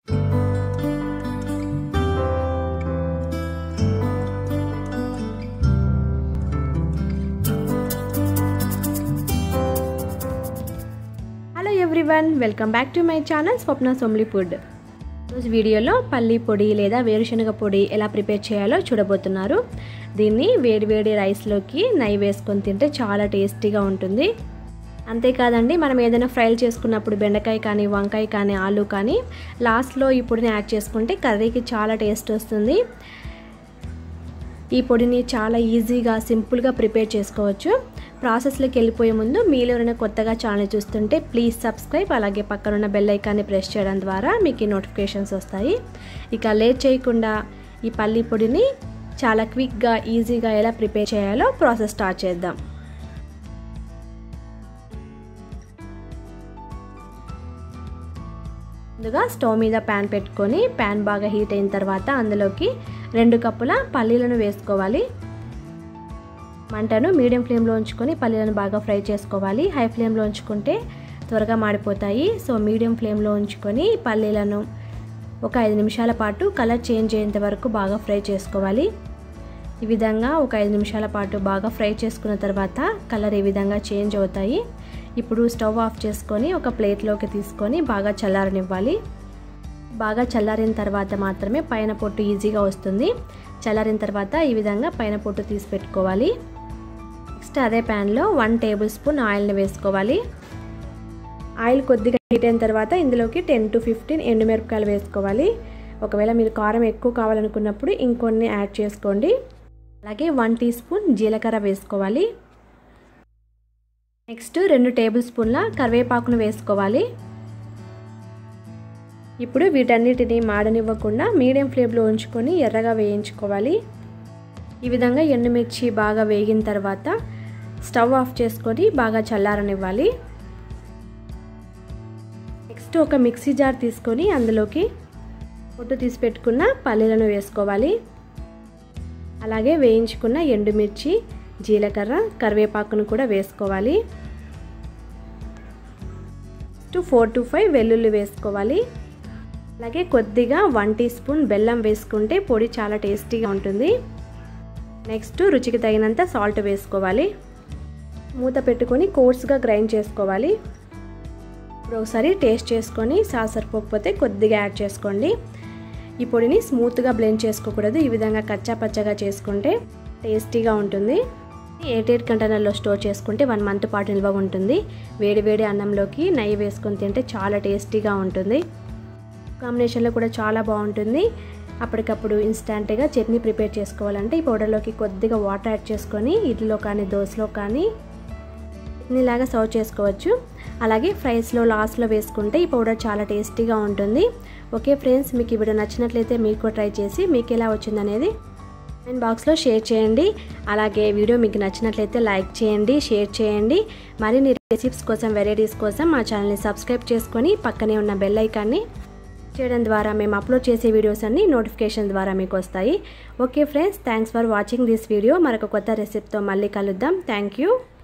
hello everyone welcome back to my channel Swapna సోమ్లీ food ఈరోజు వీడియోలో పల్లి పొడి లేదా వేరుశనగ పొడి ఎలా ప్రిపేర్ చేయాలో చూడబోతున్నారు దీన్ని వేడివేడి రైస్లోకి నెయ్యి వేసుకొని తింటే చాలా టేస్టీగా ఉంటుంది అంతేకాదండి మనం ఏదైనా ఫ్రైలు చేసుకున్నప్పుడు బెండకాయ కానీ వంకాయ కానీ ఆలు కానీ లాస్ట్లో ఈ పొడిని యాడ్ చేసుకుంటే కర్రీకి చాలా టేస్ట్ వస్తుంది ఈ పొడిని చాలా ఈజీగా సింపుల్గా ప్రిపేర్ చేసుకోవచ్చు ప్రాసెస్లోకి వెళ్ళిపోయే ముందు మీలో ఎవరైనా కొత్తగా ఛానల్ చూస్తుంటే ప్లీజ్ సబ్స్క్రైబ్ అలాగే పక్కనున్న బెల్ ఐకాన్ని ప్రెస్ చేయడం ద్వారా మీకు ఈ నోటిఫికేషన్స్ వస్తాయి ఇక లేట్ చేయకుండా ఈ పల్లి పొడిని చాలా క్విక్గా ఈజీగా ఎలా ప్రిపేర్ చేయాలో ప్రాసెస్ స్టార్ట్ చేద్దాం ముందుగా స్టవ్ మీద ప్యాన్ పెట్టుకొని ప్యాన్ బాగా హీట్ అయిన తర్వాత అందులోకి రెండు కప్పుల పల్లీలను వేసుకోవాలి మంటను మీడియం ఫ్లేమ్లో ఉంచుకొని పల్లీలను బాగా ఫ్రై చేసుకోవాలి హై ఫ్లేమ్లో ఉంచుకుంటే త్వరగా మాడిపోతాయి సో మీడియం ఫ్లేమ్లో ఉంచుకొని పల్లీలను ఒక ఐదు నిమిషాల పాటు కలర్ చేంజ్ అయ్యేంత వరకు బాగా ఫ్రై చేసుకోవాలి ఈ విధంగా ఒక ఐదు నిమిషాల పాటు బాగా ఫ్రై చేసుకున్న తర్వాత కలర్ ఈ విధంగా చేంజ్ అవుతాయి ఇప్పుడు స్టవ్ ఆఫ్ చేసుకొని ఒక ప్లేట్లోకి తీసుకొని బాగా చల్లారనివ్వాలి బాగా చల్లారిన తర్వాత మాత్రమే పైన పొట్టు ఈజీగా వస్తుంది చల్లారిన తర్వాత ఈ విధంగా పైన పొట్టు తీసి పెట్టుకోవాలి నెక్స్ట్ అదే ప్యాన్లో వన్ టేబుల్ స్పూన్ ఆయిల్ని వేసుకోవాలి ఆయిల్ కొద్దిగా హీట్ అయిన తర్వాత ఇందులోకి టెన్ టు ఫిఫ్టీన్ ఎండుమిరపకాయలు వేసుకోవాలి ఒకవేళ మీరు కారం ఎక్కువ కావాలనుకున్నప్పుడు ఇంకొన్ని యాడ్ చేసుకోండి అలాగే వన్ టీ స్పూన్ జీలకర్ర వేసుకోవాలి నెక్స్ట్ రెండు టేబుల్ స్పూన్ల కరివేపాకును వేసుకోవాలి ఇప్పుడు వీటన్నిటిని మాడనివ్వకుండా మీడియం ఫ్లేమ్లో ఉంచుకొని ఎర్రగా వేయించుకోవాలి ఈ విధంగా ఎండుమిర్చి బాగా వేగిన తర్వాత స్టవ్ ఆఫ్ చేసుకొని బాగా చల్లారనివ్వాలి నెక్స్ట్ ఒక మిక్సీ జార్ తీసుకొని అందులోకి పొట్టు తీసి పెట్టుకున్న పల్లీలను వేసుకోవాలి అలాగే వేయించుకున్న ఎండుమిర్చి జీలకర్ర కరివేపాకును కూడా వేసుకోవాలి నెక్స్ట్ ఫోర్ టు ఫైవ్ వెల్లుల్లి వేసుకోవాలి అలాగే కొద్దిగా వన్ టీ స్పూన్ బెల్లం వేసుకుంటే పొడి చాలా టేస్టీగా ఉంటుంది నెక్స్ట్ రుచికి తగినంత సాల్ట్ వేసుకోవాలి మూత పెట్టుకొని కోర్స్గా గ్రైండ్ చేసుకోవాలి ఇప్పుడు ఒకసారి టేస్ట్ చేసుకొని సాస్ సరిపోకపోతే కొద్దిగా యాడ్ చేసుకోండి ఈ పొడిని స్మూత్గా బ్లెండ్ చేసుకోకూడదు ఈ విధంగా కచ్చా పచ్చగా చేసుకుంటే టేస్టీగా ఉంటుంది ఎయిట్ ఎయిట్ కంటైనర్లో స్టోర్ చేసుకుంటే వన్ మంత్ పాటు నిల్వ ఉంటుంది వేడి వేడి అన్నంలోకి నెయ్యి వేసుకొని తింటే చాలా టేస్టీగా ఉంటుంది కాంబినేషన్లో కూడా చాలా బాగుంటుంది అప్పటికప్పుడు ఇన్స్టాంట్గా చట్నీ ప్రిపేర్ చేసుకోవాలంటే ఈ పౌడర్లోకి కొద్దిగా వాటర్ యాడ్ చేసుకొని ఇడ్లీలో కానీ దోశలో కానీ చట్నీలాగా సర్వ్ చేసుకోవచ్చు అలాగే ఫ్రైస్లో లాస్ట్లో వేసుకుంటే ఈ పౌడర్ చాలా టేస్టీగా ఉంటుంది ఓకే ఫ్రెండ్స్ మీకు ఈ వీడియో నచ్చినట్లయితే మీకు ట్రై చేసి మీకు ఎలా వచ్చిందనేది కామెంట్ బాక్స్లో షేర్ చేయండి అలాగే వీడియో మీకు నచ్చినట్లయితే లైక్ చేయండి షేర్ చేయండి మరిన్ని రెసిపీస్ కోసం వెరైటీస్ కోసం మా ఛానల్ని సబ్స్క్రైబ్ చేసుకొని పక్కనే ఉన్న బెల్ ఐకాన్ని చేయడం ద్వారా మేము అప్లోడ్ చేసే వీడియోస్ అన్ని నోటిఫికేషన్ ద్వారా మీకు వస్తాయి okay friends thanks for watching this video మరొక కొత్త రెసిపీతో మళ్ళీ కలుద్దాం థ్యాంక్ యూ